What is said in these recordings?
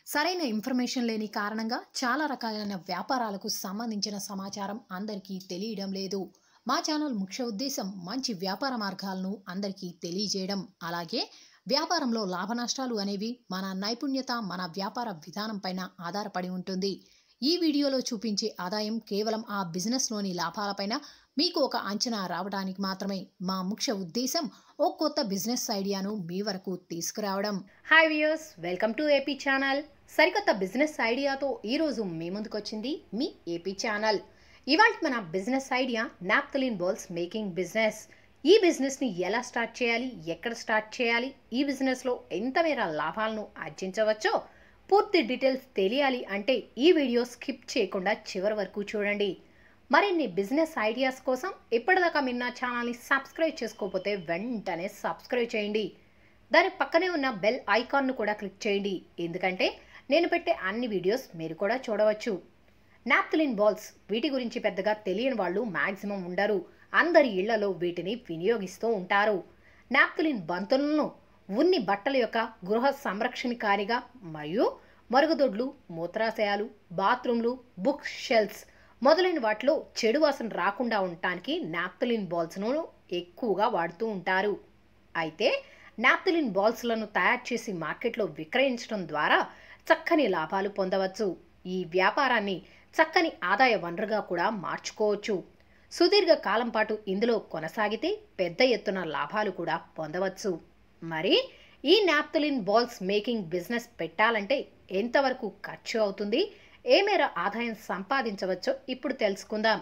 సరైన ఇన్ఫర్మేషన్ లేని కారణంగా చాలా రకాలైన వ్యాపారాలకు సంబంధించిన సమాచారం అందరికీ తెలియడం లేదు మా ఛానల్ ముఖ్య ఉద్దేశం మంచి వ్యాపార మార్గాలను అందరికీ తెలియజేయడం అలాగే వ్యాపారంలో లాభనష్టాలు అనేవి మన నైపుణ్యత మన వ్యాపార విధానం పైన ఆధారపడి ఉంటుంది ఈ వీడియోలో చూపించే ఆదాయం కేవలం ఆ బిజినెస్లోని లాభాలపైన మీకు ఒక అంచనా రావడానికి మాత్రమే మా ముఖ్య ఉద్దేశం ఓ కొత్త బిజినెస్ ఐడియాను మీ వరకు తీసుకురావడం hi viewers welcome to AP channel సరికొత్త బిజినెస్ ఐడియాతో ఈరోజు మీ ముందుకు వచ్చింది మీ ఏపీ ఛానల్ ఇవాళ మన business idea naphthalene balls making business ఈ బిజినెస్ని ఎలా స్టార్ట్ చేయాలి ఎక్కడ స్టార్ట్ చేయాలి ఈ బిజినెస్లో ఎంత మేర లాభాలను ఆర్జించవచ్చో పూర్తి డీటెయిల్స్ తెలియాలి అంటే ఈ వీడియో స్కిప్ చేయకుండా చివరి వరకు చూడండి మరిన్ని బిజినెస్ ఐడియాస్ కోసం ఇప్పటిదాకా మీరు నా ఛానల్ని సబ్స్క్రైబ్ చేసుకోకపోతే వెంటనే సబ్స్క్రైబ్ చేయండి దాని పక్కనే ఉన్న బెల్ ఐకాన్ను కూడా క్లిక్ చేయండి ఎందుకంటే నేను పెట్టే అన్ని వీడియోస్ మీరు కూడా చూడవచ్చు నాప్థలిన్ బాల్స్ వీటి గురించి పెద్దగా తెలియని వాళ్ళు మ్యాక్సిమం ఉండరు అందరి ఇళ్లలో వీటిని వినియోగిస్తూ ఉంటారు నాప్థలిన్ బంతులను ఉన్ని బట్టల యొక్క గృహ సంరక్షణకారిగా మరియు మరుగుదొడ్లు మూత్రాశయాలు బాత్రూంలు బుక్ షెల్ఫ్స్ మొదలైన వాటిలో చెడు వాసన రాకుండా ఉండటానికి నాప్థలిన్ బాల్స్ను ఎక్కువగా వాడుతూ ఉంటారు అయితే నాప్థలిన్ బాల్స్లను తయారు చేసి మార్కెట్లో విక్రయించడం ద్వారా చక్కని లాభాలు పొందవచ్చు ఈ వ్యాపారాన్ని చక్కని ఆదాయ వనరుగా కూడా మార్చుకోవచ్చు సుదీర్ఘ కాలం పాటు ఇందులో కొనసాగితే పెద్ద ఎత్తున లాభాలు కూడా పొందవచ్చు మరి ఈ నాప్థలిన్ బాల్స్ మేకింగ్ బిజినెస్ పెట్టాలంటే ఎంతవరకు ఖర్చు అవుతుంది ఏ మేర ఆదాయం సంపాదించవచ్చో ఇప్పుడు తెలుసుకుందాం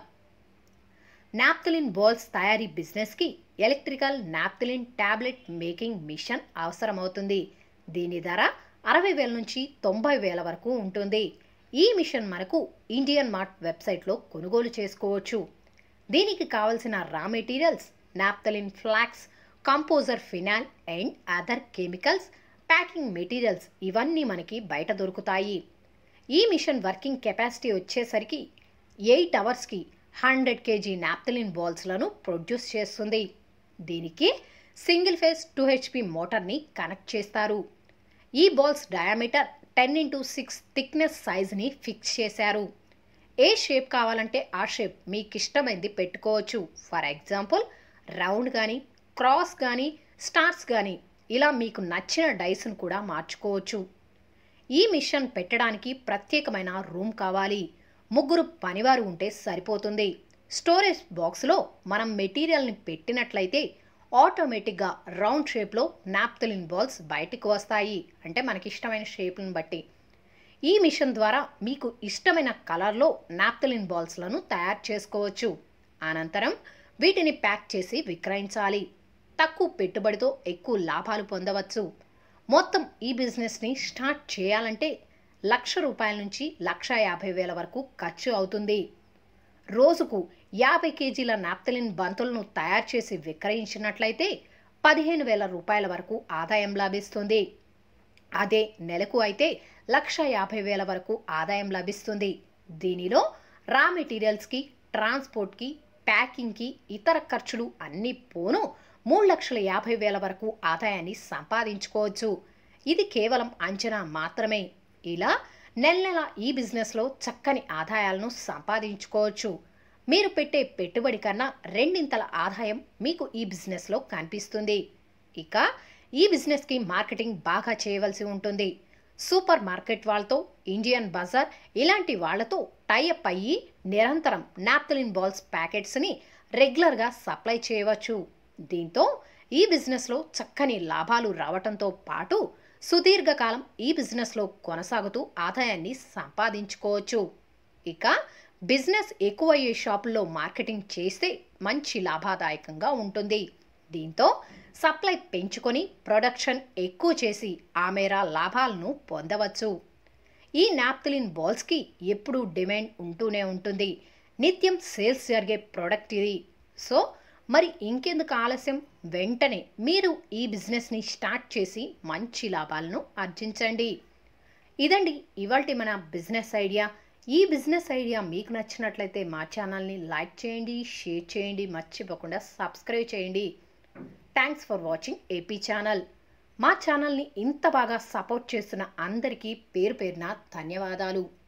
నాప్థలిన్ బాల్స్ తయారీ బిజినెస్కి electrical naphthalene tablet making machine అవసరమవుతుంది దీని ధర అరవై వేల నుంచి తొంభై వేల వరకు ఉంటుంది ఈ మిషన్ మనకు ఇండియన్ మార్ట్ వెబ్సైట్లో కొనుగోలు చేసుకోవచ్చు దీనికి కావలసిన raw materials naphthalene flakes composer phenol and other chemicals packing materials ఇవన్నీ మనకి బయట దొరుకుతాయి ఈ మిషన్ వర్కింగ్ కెపాసిటీ వచ్చేసరికి ఎయిట్ అవర్స్కి హండ్రెడ్ కేజీ నాప్థలిన్ బాల్స్లను ప్రొడ్యూస్ చేస్తుంది దీనికి సింగిల్ ఫేస్ టూ హెచ్పి మోటార్ని కనెక్ట్ చేస్తారు ఈ balls diameter ten into six thickness సైజ్ని ఫిక్స్ చేశారు ఏ షేప్ కావాలంటే ఆ షేప్ మీకు ఇష్టమైంది పెట్టుకోవచ్చు ఫర్ ఎగ్జాంపుల్ రౌండ్ కానీ క్రాస్ కానీ స్టార్స్ కానీ ఇలా మీకు నచ్చిన డైస్ను కూడా మార్చుకోవచ్చు ఈ మిషన్ పెట్టడానికి ప్రత్యేకమైన రూమ్ కావాలి ముగ్గురు పనివారు ఉంటే సరిపోతుంది స్టోరేజ్ బాక్స్లో మనం మెటీరియల్ని పెట్టినట్లయితే ఆటోమేటిక్గా రౌండ్ షేప్లో నాప్థలిన్ బాల్స్ బయటకు వస్తాయి అంటే మనకి ఇష్టమైన షేప్లను బట్టి ఈ మిషన్ ద్వారా మీకు ఇష్టమైన కలర్లో నాప్థలిన్ బాల్స్లను తయారు చేసుకోవచ్చు అనంతరం వీటిని ప్యాక్ చేసి విక్రయించాలి తక్కువ పెట్టుబడితో ఎక్కువ లాభాలు పొందవచ్చు మొత్తం ఈ బిజినెస్ని స్టార్ట్ చేయాలంటే లక్ష రూపాయల నుంచి లక్ష యాభై వేల వరకు ఖర్చు అవుతుంది రోజుకు యాభై కేజీల నాప్తలిన్ బంతులను తయారు చేసి విక్రయించినట్లయితే పదిహేను వేల రూపాయల వరకు ఆదాయం లభిస్తుంది అదే నెలకు అయితే లక్ష యాభై వేల వరకు ఆదాయం లభిస్తుంది దీనిలో రా మెటీరియల్స్కి ట్రాన్స్పోర్ట్కి ప్యాకింగ్కి ఇతర ఖర్చులు అన్నీ పోను మూడు లక్షల యాభై వేల వరకు ఆదాయాన్ని సంపాదించుకోవచ్చు ఇది కేవలం అంచనా మాత్రమే ఇలా నెల నెల ఈ బిజినెస్లో చక్కని ఆదాయాలను సంపాదించుకోవచ్చు మీరు పెట్టే పెట్టుబడి కన్నా రెండింతల ఆదాయం మీకు ఈ బిజినెస్లో కనిపిస్తుంది ఇక ఈ బిజినెస్కి మార్కెటింగ్ బాగా చేయవలసి ఉంటుంది సూపర్ మార్కెట్ వాళ్ళతో ఇండియన్ బజార్ ఇలాంటి వాళ్లతో టైఅప్ అయ్యి నిరంతరం నాప్థలిన్ బాల్స్ ప్యాకెట్స్ని రెగ్యులర్గా సప్లై చేయవచ్చు దీంతో ఈ బిజినెస్లో చక్కని లాభాలు రావటంతో పాటు సుదీర్ఘకాలం ఈ బిజినెస్లో కొనసాగుతూ ఆదాయాన్ని సంపాదించుకోవచ్చు ఇక బిజినెస్ ఎక్కువయ్యే షాపుల్లో మార్కెటింగ్ చేస్తే మంచి లాభాదాయకంగా ఉంటుంది దీంతో సప్లై పెంచుకొని ప్రొడక్షన్ ఎక్కువ చేసి ఆ మేర లాభాలను పొందవచ్చు ఈ నాప్థలిన్ బాల్స్కి ఎప్పుడూ డిమాండ్ ఉంటూనే ఉంటుంది నిత్యం సేల్స్ జరిగే ప్రోడక్ట్ ఇది సో మరి ఇంకెందుకు ఆలస్యం వెంటనే మీరు ఈ బిజినెస్ని స్టార్ట్ చేసి మంచి లాభాలను ఆర్జించండి ఇదండి ఇవాల్టి మన బిజినెస్ ఐడియా ఈ బిజినెస్ ఐడియా మీకు నచ్చినట్లయితే మా ఛానల్ని లైక్ చేయండి షేర్ చేయండి మర్చిపోకుండా సబ్స్క్రైబ్ చేయండి thanks for watching AP channel మా ఛానల్ని ఇంత బాగా సపోర్ట్ చేస్తున్న అందరికీ పేరు పేరున ధన్యవాదాలు